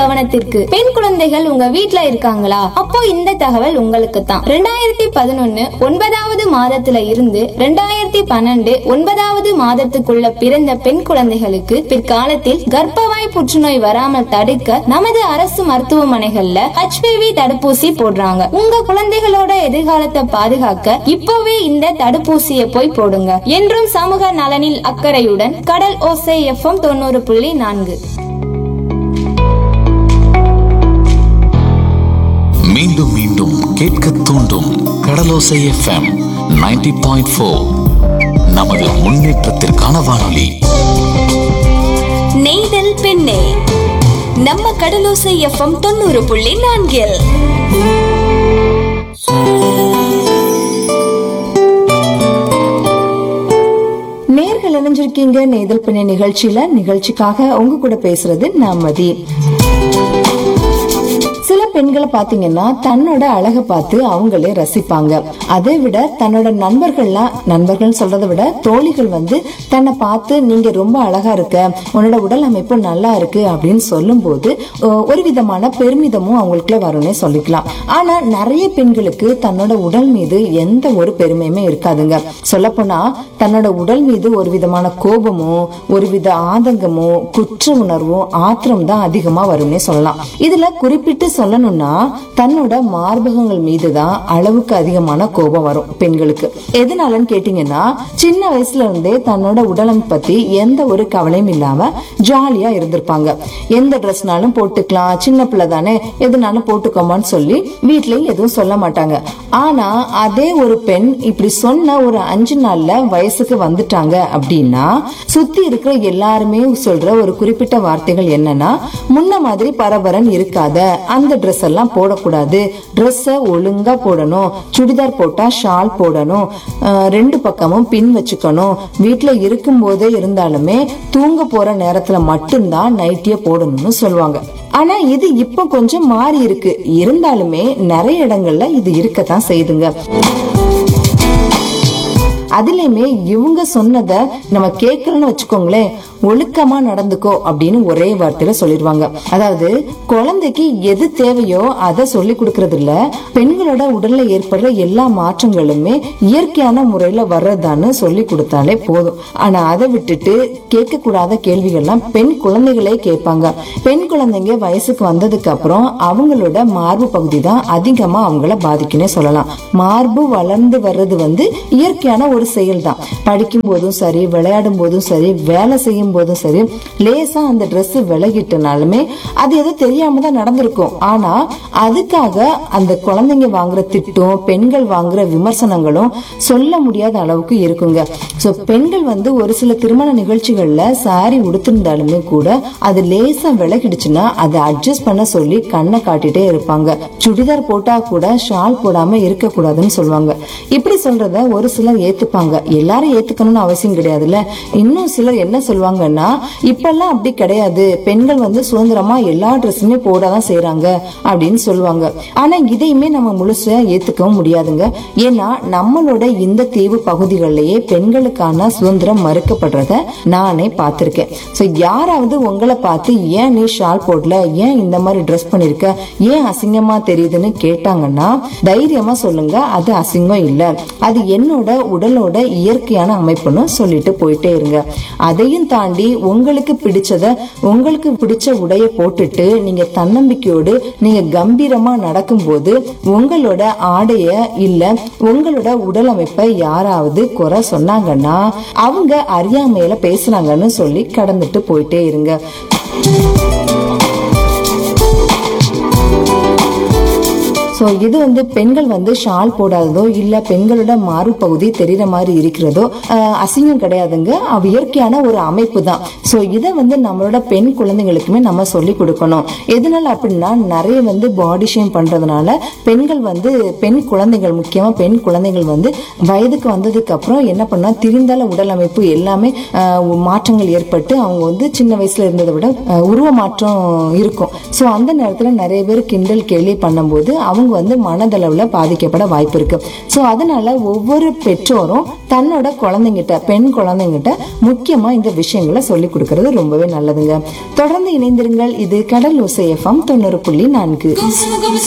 கவனத்திற்கு பெண் குழந்தைகள் உங்க வீட்ல இருக்காங்களா அப்போ இந்த தகவல் உங்களுக்கு தான் ரெண்டாயிரத்தி பதினொன்னு ஒன்பதாவது மாதத்துல இருந்து ரெண்டாயிரத்தி பன்னெண்டு ஒன்பதாவது மாதத்துக்குள்ள பிறந்த பெண் குழந்தைகளுக்கு பிற்காலத்தில் கர்ப்பவாய் புற்றுநோய் வராமல் தடுக்க நமது அரசு மருத்துவமனைகள்ல HPV தடுப்பூசி போடுறாங்க உங்க குழந்தைகளோட எதிர்காலத்தை பாதுகாக்க இப்போவே இந்த தடுப்பூசியை போய் போடுங்க என்றும் சமூக நலனில் அக்கறையுடன் கடல் ஓசை எஃப்எம் தொண்ணூறு புள்ளி நான்கு மீண்டும் மீண்டும் கேட்க தூண்டும் கடலோசை எஃப்எம் 90.4 பாயிண்ட் நமது முன்னேற்றத்திற்கான வானொலி நெய்தல் பெண்ணே நம்ம கடலோசை எஃப்எம் தொண்ணூறு புள்ளி நான்கில் நேர்கள் இணைஞ்சிருக்கீங்க நேதல் பிணை நிகழ்ச்சியில நிகழ்ச்சிக்காக உங்க கூட பேசுறது நான் மதி சில பெண்களை பாத்தீங்கன்னா தன்னோட அழகை பார்த்து அவங்களே ரசிப்பாங்க அதை விட தன்னோட நண்பர்கள்லாம் நண்பர்கள் சொல்றதை விட தோழிகள் வந்து தன்னை பார்த்து நீங்க ரொம்ப அழகா இருக்க உன்னோட உடல் அமைப்பு நல்லா இருக்கு அப்படின்னு சொல்லும்போது அஹ், ஒரு விதமான பெருமிதமும் அவங்களுக்குள்ள வரும்னே சொல்லிக்கலாம் ஆனா நிறைய பெண்களுக்கு தன்னோட உடல் மீது எந்த ஒரு பெருமையுமே இருக்காதுங்க சொல்லப்போனா தன்னோட உடல் மீது ஒரு விதமான கோபமோ ஒரு வித ஆதங்கமோ குற்ற உணர்வும் ஆத்திரம் தான் அதிகமா வரும்னே சொல்லலாம் இதுல குறிப்பிட்டு சொல்லணும்னா தன்னோட மார்பகங்கள் மீதுதான் அளவுக்கு அதிகமான கோபம் வரும் பெண்களுக்கு எதனாலன்னு கேட்டீங்கன்னா சின்ன வயசுல இருந்தே தன்னோட உடலம் பத்தி எந்த ஒரு கவலையும் இல்லாம ஜாலியா இருந்திருப்பாங்க எந்த ட்ரெஸ்னாலும் போட்டுக்கலாம் சின்ன பிள்ளை தானே எதுனாலும் போட்டுக்கோமான்னு சொல்லி வீட்லயும் எதுவும் சொல்ல மாட்டாங்க ஆனா அதே ஒரு பெண் இப்படி சொன்ன ஒரு அஞ்சு நாள்ல வயசுக்கு வந்துட்டாங்க அப்படின்னா சுத்தி இருக்கிற எல்லாருமே சொல்ற ஒரு குறிப்பிட்ட வார்த்தைகள் என்னன்னா முன்ன மாதிரி பரபரன் இருக்காத அந்த ட்ரெஸ் எல்லாம் போடக்கூடாது ட்ரெஸ்ஸ ஒழுங்கா போடணும் சுடிதார் போட்டா ஷால் போடணும் அஹ் ரெண்டு பக்கமும் பின் வச்சுக்கணும் வீட்டுல இருக்கும் போதே இருந்தாலுமே தூங்க போற நேரத்துல மட்டும்தான் நைட்டிய போடணும்னு சொல்லுவாங்க ஆனா இது இப்ப கொஞ்சம் மாறி இருக்கு இருந்தாலுமே நிறைய இடங்கள்ல இது இருக்கத்தான் செய்யுதுங்க அதுலயுமே இவங்க சொன்னத நம்ம கேட்கறோம்னு வச்சுக்கோங்களேன் ஒழுக்கமா நடந்துக்கோ அப்படின்னு ஒரே வார்த்தையில சொல்லிடுவாங்க அதாவது குழந்தைக்கு எது தேவையோ அதை சொல்லி கொடுக்கறது இல்ல பெண்களோட உடல்ல ஏற்படுற எல்லா மாற்றங்களுமே இயற்கையான முறையில வர்றதான்னு சொல்லி கொடுத்தாலே போதும் ஆனா அதை விட்டுட்டு கேட்க கூடாத கேள்விகள்லாம் பெண் குழந்தைகளே கேட்பாங்க பெண் குழந்தைங்க வயசுக்கு வந்ததுக்கு அப்புறம் அவங்களோட மார்பு பகுதி தான் அதிகமா அவங்கள பாதிக்குன்னே சொல்லலாம் மார்பு வளர்ந்து வர்றது வந்து இயற்கையான ஒரு செயல் தான் படிக்கும் போதும் சரி விளையாடும் போதும் சரி வேலை செய்யும் போதும் சரி லேசா அந்த Dress விலகிட்டனாலுமே அது ஏதோ தெரியாம தான் நடந்திருக்கும் ஆனா அதுக்காக அந்த குழந்தைங்க வாங்குற திட்டம் பெண்கள் வாங்குற விமர்சனங்களும் சொல்ல முடியாத அளவுக்கு இருக்குங்க சோ பெண்கள் வந்து ஒரு சில திருமண நிகழ்ச்சிகள்ல சாரி உடுத்திருந்தாலுமே கூட அது லேசா விலகிடுச்சுன்னா அதை அட்ஜஸ்ட் பண்ண சொல்லி கண்ணை காட்டிட்டே இருப்பாங்க சுடிதார் போட்டா கூட ஷால் போடாம இருக்க கூடாதுன்னு சொல்லுவாங்க இப்படி சொல்றத ஒரு சிலர் ஏத்துப்பாங்க எல்லாரும் ஏத்துக்கணும்னு அவசியம் கிடையாதுல்ல இன்னும் சிலர் என்ன சொல்லுவாங்கன்னா இப்பெல்லாம் அப்படி கிடையாது பெண்கள் வந்து சுதந்திரமா எல்லா ட்ரெஸ்ஸுமே போடதான் செய்யறாங்க அப்படின்னு சொல்லுவாங்க ஆனா இதையுமே நம்ம முழுசா ஏத்துக்கவும் முடியாதுங்க ஏன்னா நம்மளோட இந்த தீவு பகுதிகளிலேயே பெண்களுக்கான சுதந்திரம் மறுக்கப்படுறத நானே பார்த்திருக்கேன் சோ யாராவது உங்களை பார்த்து ஏன் நீ ஷால் போடல ஏன் இந்த மாதிரி ட்ரெஸ் பண்ணிருக்க ஏன் அசிங்கமா தெரியுதுன்னு கேட்டாங்கன்னா தைரியமா சொல்லுங்க அது அசிங்கம் இல்ல அது என்னோட உடலோட இயற்கையான அமைப்புன்னு சொல்லிட்டு போயிட்டே இருங்க அதையும் தாண்டி உங்களுக்கு பிடிச்சத உங்களுக்கு பிடிச்ச உடைய போட்டுட்டு நீங்க தன்னம்பிக்கையோடு நீங்க கம்பீரமா நடக்கும்போது உங்களோட ஆடைய இல்ல உங்களோட உடல் அமைப்பை யாராவது குறை சொன்னாங்கன்னா அவங்க அறியாமையில பேசுறாங்கன்னு சொல்லி கடந்துட்டு போயிட்டே இருங்க ஸோ இது வந்து பெண்கள் வந்து ஷால் போடாததோ இல்ல பெண்களோட மாறு பகுதி தெரியுற மாதிரி இருக்கிறதோ ஆஹ், அசிங்கம் கிடையாதுங்க அவ இயற்கையான ஒரு அமைப்பு தான் ஸோ இதை வந்து நம்மளோட பெண் குழந்தைங்களுக்குமே நம்ம சொல்லி கொடுக்கணும் எதனால அப்படின்னா நிறைய வந்து பாடி ஷேம் பண்றதுனால பெண்கள் வந்து பெண் குழந்தைகள் முக்கியமா பெண் குழந்தைகள் வந்து வயதுக்கு வந்ததுக்கு அப்புறம் என்ன பண்ணா திரிந்தால உடல் அமைப்பு எல்லாமே ஆஹ், மாற்றங்கள் ஏற்பட்டு அவங்க வந்து சின்ன வயசுல இருந்ததை விட ஆஹ், உருவ மாற்றம் இருக்கும் ஸோ அந்த நேரத்துல நிறைய பேர் கிண்டல் கேலி பண்ணும்போது அவங்க அவங்க வந்து மனதளவுல பாதிக்கப்பட வாய்ப்பு இருக்கு சோ அதனால ஒவ்வொரு பெற்றோரும் தன்னோட குழந்தைங்கிட்ட பெண் குழந்தைங்கிட்ட முக்கியமா இந்த விஷயங்களை சொல்லி கொடுக்கறது ரொம்பவே நல்லதுங்க தொடர்ந்து இணைந்திருங்கள் இது கடல் ஓசை எஃப்எம் தொண்ணூறு புள்ளி நான்கு